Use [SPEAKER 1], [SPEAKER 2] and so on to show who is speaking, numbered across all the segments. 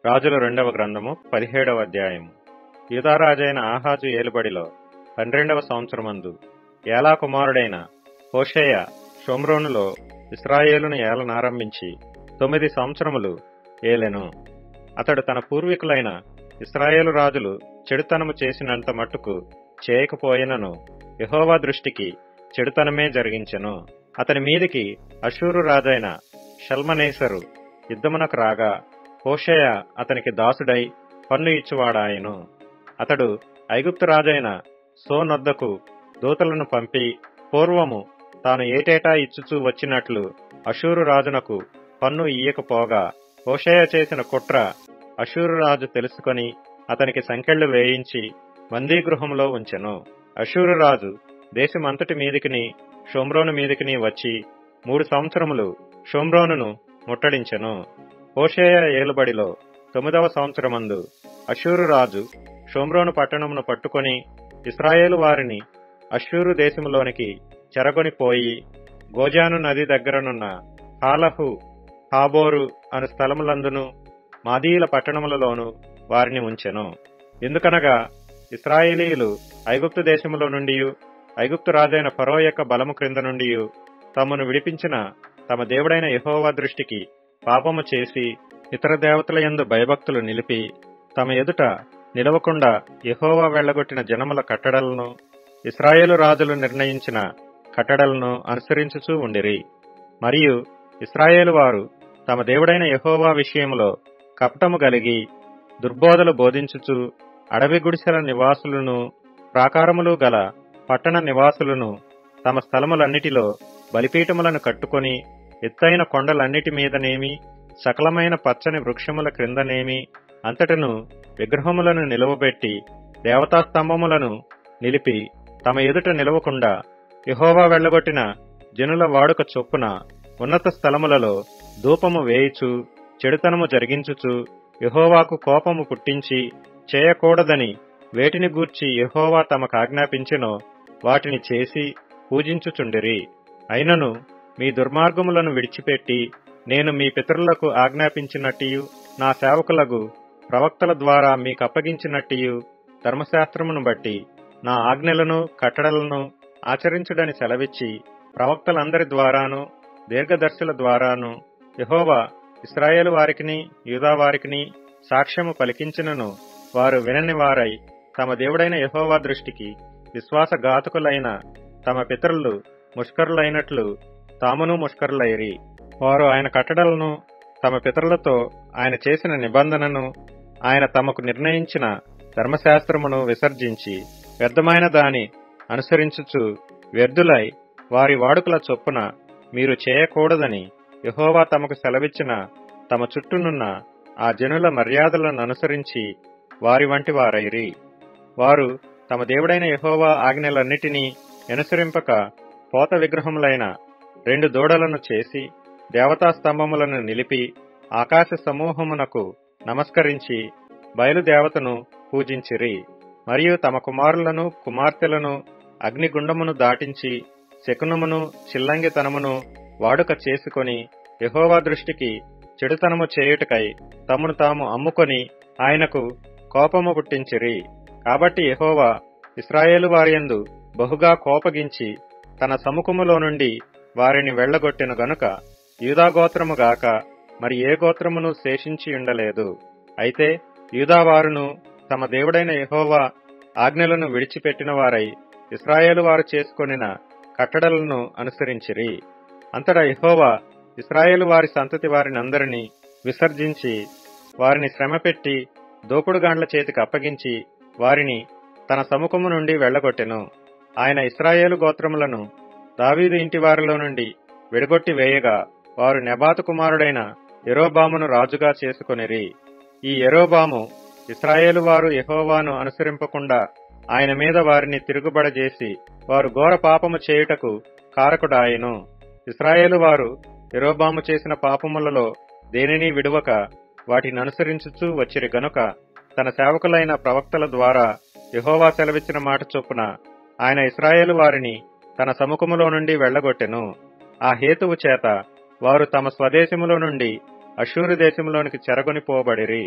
[SPEAKER 1] రాజుల రెండవ గ్రంథము పదిహేడవ అధ్యాయము యూదారాజైన ఆహాజు ఏలుబడిలో పన్నెండవ సంవత్సరమందు ఏలా కుమారుడైన హోషేయ షోమ్రోనులో ఇస్రాయేలును ఏలనారంభించి తొమ్మిది సంవత్సరములు ఏలెను అతడు తన పూర్వీకులైన ఇస్రాయేలు రాజులు చెడుతనము చేసినంత మట్టుకు చేయకపోయినను యెహోవా దృష్టికి చెడుతనమే జరిగించెను అతని మీదికి అషూరు రాజైన షల్మనేసరు యుద్ధమునకు రాగా హోషేయ అతనికి దాసుడై పన్ను ఇచ్చువాడాయను అతడు ఐగుప్తు రాజైన సోనొద్దకు దూతలను పంపి పూర్వము తాను ఏటేటా ఇచ్చుచూ వచ్చినట్లు అషూరు రాజునకు పన్ను ఇయ్యకపోగా హోషేయ చేసిన కుట్ర అషూరు రాజు తెలుసుకొని అతనికి సంకెళ్లు వేయించి మందీగృహంలో ఉంచెను అషూరు రాజు దేశమంతటి మీదికిని షోమ్రోను మీదికిని వచ్చి మూడు సంవత్సరములు షోమ్రోనును ముట్టడించెను హోషేయ ఏలుబడిలో తొమ్మిదవ సంవత్సరమందు అషూరు రాజు షోమ్రోను పట్టణమును పట్టుకొని ఇస్రాయేలు వారిని అషూరు దేశములోనికి చెరగొనిపోయి గోజాను నది దగ్గరనున్న హాలహు హాబోరు అను స్థలములందును మాదీయుల పట్టణములలోను వారిని ఉంచెను ఎందుకనగా ఇస్రాయేలీయులు ఐగుప్తు దేశములో నుండి ఐగుప్తు రాజైన ఫరో యొక్క బలము క్రింద నుండి తమను విడిపించిన తమ దేవుడైన యహోవా దృష్టికి పాపము చేసి ఇతర దేవతల యందు భయభక్తులు నిలిపి తమ ఎదుట నిలవకుండా యహోవా వెళ్లగొట్టిన జనముల కట్టడలను ఇస్రాయేలు రాజులు నిర్ణయించిన కట్టడలను అనుసరించుచూ ఉండిరి మరియు ఇస్రాయేలు వారు తమ దేవుడైన యహోవా విషయంలో కపటము కలిగి దుర్బోధలు బోధించుచు అడవి గుడిసెల నివాసులను ప్రాకారములు గల పట్టణ నివాసులను తమ స్థలములన్నిటిలో బలిపీఠములను కట్టుకొని ఎత్తైన కొండలన్నిటి మీదనేమి సకలమైన పచ్చని వృక్షముల క్రిందనేమి అంతటను విగ్రహములను నిలువబెట్టి దేవతాస్తంభములను నిలిపి తమ ఎదుట నిలవకుండా యహోవా వెళ్లగొట్టిన జనుల వాడుక చొప్పున ఉన్నత స్థలములలో ధూపము వేయిచు చెడుతనము జరిగించుచు యహోవాకు కోపము పుట్టించి చేయకూడదని వేటిని గూర్చి యహోవా తమకు ఆజ్ఞాపించెనో వాటిని చేసి పూజించుచుండిరి అయినను మీ దుర్మార్గములను విడిచిపెట్టి నేను మీ పితరులకు ఆజ్ఞాపించినట్టియు నా సేవకులకు ప్రవక్తల ద్వారా మీకు అప్పగించినట్టియు ధర్మశాస్త్రమును బట్టి నా ఆజ్ఞలను కట్టడలను ఆచరించుడని సెలవిచ్చి ప్రవక్తలందరి ద్వారాను దీర్ఘదర్శుల ద్వారాను యహోవా ఇస్రాయేలు వారికిని యూదా వారికిని సాక్ష్యము పలికించినను వారు వినని వారై తమ దేవుడైన యహోవా దృష్టికి విశ్వాసఘాతకులైన తమ పితరులు ముష్కరులైనట్లు తామును ముష్కరులైరి వారు ఆయన కట్టడలను తమ పితరులతో ఆయన చేసిన నిబంధనను ఆయన తమకు నిర్ణయించిన ధర్మశాస్త్రమును విసర్జించి వ్యర్థమైన దాని అనుసరించుచు వ్యర్థులై వారి వాడుకల చొప్పున మీరు చేయకూడదని యహోవా తమకు సెలవిచ్చిన తమ చుట్టూనున్న ఆ జనుల మర్యాదలను అనుసరించి వారి వంటి వారైరి వారు తమ దేవుడైన యహోవా ఆజ్ఞలన్నిటినీ అనుసరింపక పోత విగ్రహములైన రెండు దూడలను చేసి దేవతా స్తంభములను నిలిపి ఆకాశ సమూహమునకు నమస్కరించి బయలుదేవతను పూజించిరి మరియు తమ కుమారులను కుమార్తెలను అగ్నిగుండమును దాటించి శకునమును చిల్లంగితనమును వాడుక చేసుకొని యహోవా దృష్టికి చెడుతనము చేయుటకై తమను తాము అమ్ముకొని ఆయనకు కోపము పుట్టించిరి కాబట్టి యహోవా ఇస్రాయేలు వారియందు బహుగా కోపగించి తన సముఖములో నుండి వారిని వెళ్లగొట్టిన గనుక యూదాగోత్రము గాక మరి ఏ గోత్రమును శేషించి ఉండలేదు అయితే యూదావారును తమ దేవుడైన యహోవా ఆజ్ఞలను విడిచిపెట్టిన వారై ఇస్రాయేలు వారు చేసుకొనిన కట్టడలను అనుసరించిరి అంతటా యహోవా ఇస్రాయేలు వారి సంతతి వారినందరినీ విసర్జించి వారిని శ్రమపెట్టి దోపుడుగాండ్ల చేతికి అప్పగించి వారిని తన సముఖము నుండి వెళ్లగొట్టెను ఆయన ఇస్రాయేలు గోత్రములను దావీదు ఇంటి వారిలో నుండి విడగొట్టి వేయగా వారు నెబాతు కుమారుడైన ఎరోబామును రాజుగా చేసుకొనిరి ఈ ఎరోబాము ఇస్రాయేలు వారు యహోవాను అనుసరింపకుండా ఆయన మీద వారిని తిరుగుబడజేసి వారు ఘోర పాపము చేయుటకు కారకుడాయను ఇస్రాయేలు వారు ఎరోబాము చేసిన పాపములలో దేనిని విడువక వాటిని అనుసరించుచూ వచ్చిరి గనుక తన సేవకులైన ప్రవక్తల ద్వారా యహోవా సెలవిచ్చిన మాట చొప్పున ఆయన ఇస్రాయేలు వారిని తన సముఖములో నుండి వెళ్లగొట్టెను ఆ హేతువు చేత వారు తమ స్వదేశములో నుండి అషూరు దేశంలోనికి చెరగొనిపోబడిరి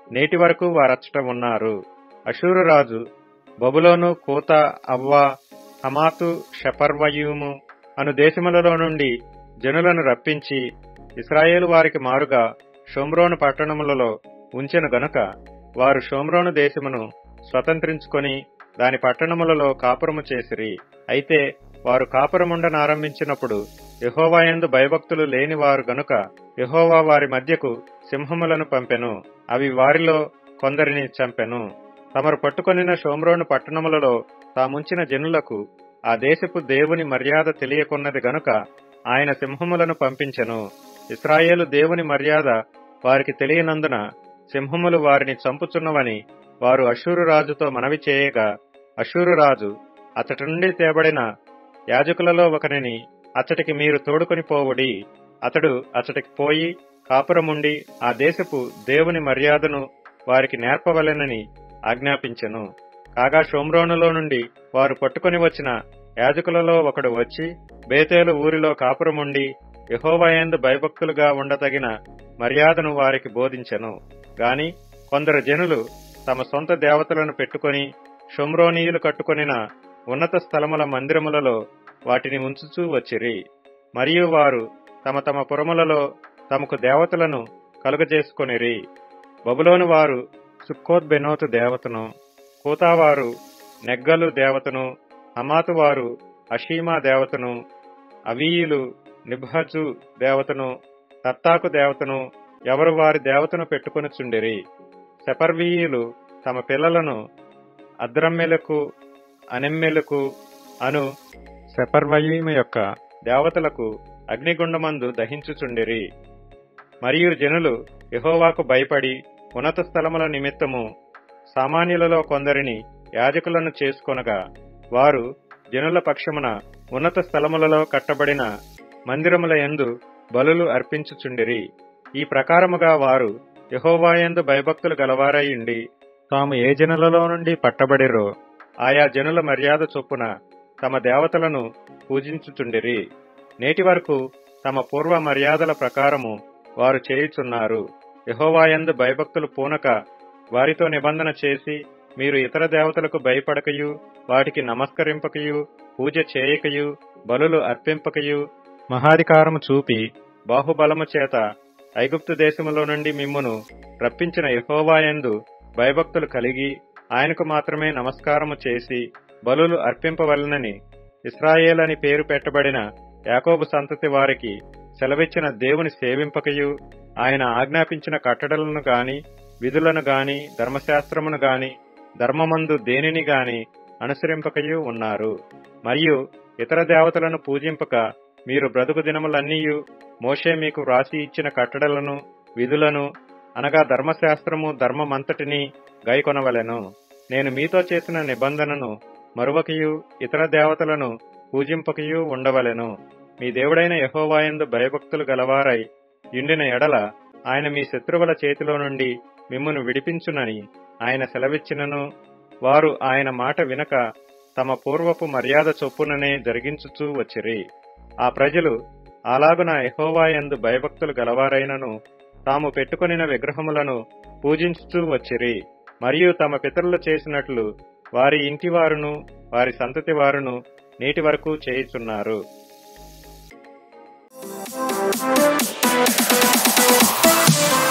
[SPEAKER 1] నేటి వరకు వారచ్చట ఉన్నారు అషూరు రాజు బబులోను కూత అవ్వ హమాతు షపర్వయూము అను దేశములలో నుండి జనులను రప్పించి ఇస్రాయేలు వారికి మారుగా షోమ్రోను పట్టణములలో ఉంచెను గనుక వారు షోమ్రోను దేశమును స్వతంత్రించుకొని దాని పట్టణములలో కాపురము చేసిరి అయితే వారు కాపురముండనారంభించినప్పుడు యహోవాయందు భయభక్తులు లేని వారు గనుక యహోవా వారి మధ్యకు సింహములను పంపెను అవి వారిలో కొందరిని చంపెను తమరు పట్టుకొనిన షోమ్రోను పట్టణములలో తాముంచిన జనులకు ఆ దేశపు దేవుని మర్యాద తెలియకున్నది గనుక ఆయన సింహములను పంపించెను ఇస్రాయేలు దేవుని మర్యాద వారికి తెలియనందున సింహములు వారిని చంపుచున్నవని వారు అషూరు రాజుతో మనవి చేయగా అషూరు రాజు అతడి నుండి తేబడిన యాజకులలో ఒకరిని అతడికి మీరు తోడుకొని పోవుడి అతడు అతడికి పోయి కాపురముండి ఆ దేశపు దేవుని మర్యాదను వారికి నేర్పవలెనని ఆజ్ఞాపించెను కాగా షోమ్రోనులో నుండి వారు పట్టుకొని వచ్చిన యాజకులలో ఒకడు వచ్చి బేతేలు ఊరిలో కాపురముండి యహోవయందు భయభక్తులుగా ఉండదగిన మర్యాదను వారికి బోధించెను గాని కొందరు జనులు తమ సొంత దేవతలను పెట్టుకొని షోమ్రోనీయులు కట్టుకొనిన ఉన్నత స్థలముల మందిరములలో వాటిని ఉంచుచూ వచ్చిరి మరియు వారు తమ తమ పురములలో తమకు దేవతలను కలుగజేసుకొనిరి బబులోను వారు సుక్కోద్బెనోతు దేవతను కూతావారు నెగ్గలు దేవతను హమాతు వారు అషీమా దేవతను అవీయులు నిబ్హజు దేవతను తత్తాకు దేవతను ఎవరు వారి దేవతను పెట్టుకుని చుండిరి సెపర్వీయులు తమ పిల్లలను అద్రమ్మెలకు అనెమ్మెలకు అను సెపర్వయీము యొక్క దేవతలకు అగ్నిగుండమందు దహించుచుండిరి మరియు జనులు యహోవాకు భయపడి ఉన్నత స్థలముల నిమిత్తము సామాన్యులలో కొందరిని యాజకులను చేసుకొనగా వారు జనుల పక్షమున ఉన్నత స్థలములలో కట్టబడిన మందిరముల యందు బలులు అర్పించుచుండిరి ఈ ప్రకారముగా వారు యహోవాయందు భయభక్తులు గలవారయుండి తాము ఏ జనులలో నుండి పట్టబడిరో ఆయా జనుల మర్యాద చొప్పున తమ దేవతలను పూజించుచుండిరి నేటి వరకు తమ పూర్వ మర్యాదల ప్రకారము వారు చేయుచున్నారు యహోవాయందు భయభక్తులు పూనక వారితో నిబంధన చేసి మీరు ఇతర దేవతలకు భయపడకయు వాటికి నమస్కరింపకయు పూజ చేయకయు బలులు అర్పింపకయు మహాధికారము చూపి బాహుబలము చేత ఐగుప్తు దేశములో నుండి మిమ్మును రప్పించిన యహోవాయందు భయభక్తులు కలిగి ఆయనకు మాత్రమే నమస్కారము చేసి బలులు అర్పింపవలనని ఇస్రాయేల్ అని పేరు పెట్టబడిన యాకోబు సంతతి వారికి సెలవిచ్చిన దేవుని సేవింపకయు ఆయన ఆజ్ఞాపించిన కట్టడలను గాని విధులను గాని ధర్మశాస్త్రమును గాని ధర్మమందు దేనిని గాని అనుసరింపకయు ఉన్నారు మరియు ఇతర దేవతలను పూజింపక మీరు బ్రతుకు దినములన్నీయు మోషే మీకు వ్రాసి ఇచ్చిన కట్టడలను విధులను అనగా ధర్మశాస్త్రము ధర్మమంతటిని గైకొనవలెను నేను మీతో చేసిన నిబంధనను మరువకయు ఇతర దేవతలను పూజింపకయు ఉండవలెను మీ దేవుడైన యహోవాయందు భయభక్తులు గలవారై ఇండిన ఎడల ఆయన మీ శత్రువుల చేతిలో నుండి మిమ్మును విడిపించునని ఆయన సెలవిచ్చినను వారు ఆయన మాట వినక తమ పూర్వపు మర్యాద చొప్పుననే జరిగించుచూ వచ్చిరి ఆ ప్రజలు అలాగున యహోవాయందు భయభక్తులు గలవారైనను తాము పెట్టుకొనిన విగ్రహములను పూజించుచూ వచ్చిరి మరియు తమ పితరులు చేసినట్లు వారి ఇంటి వారును వారి సంతతి వారును నేటి వరకు చేయుచున్నారు
[SPEAKER 2] Thank you.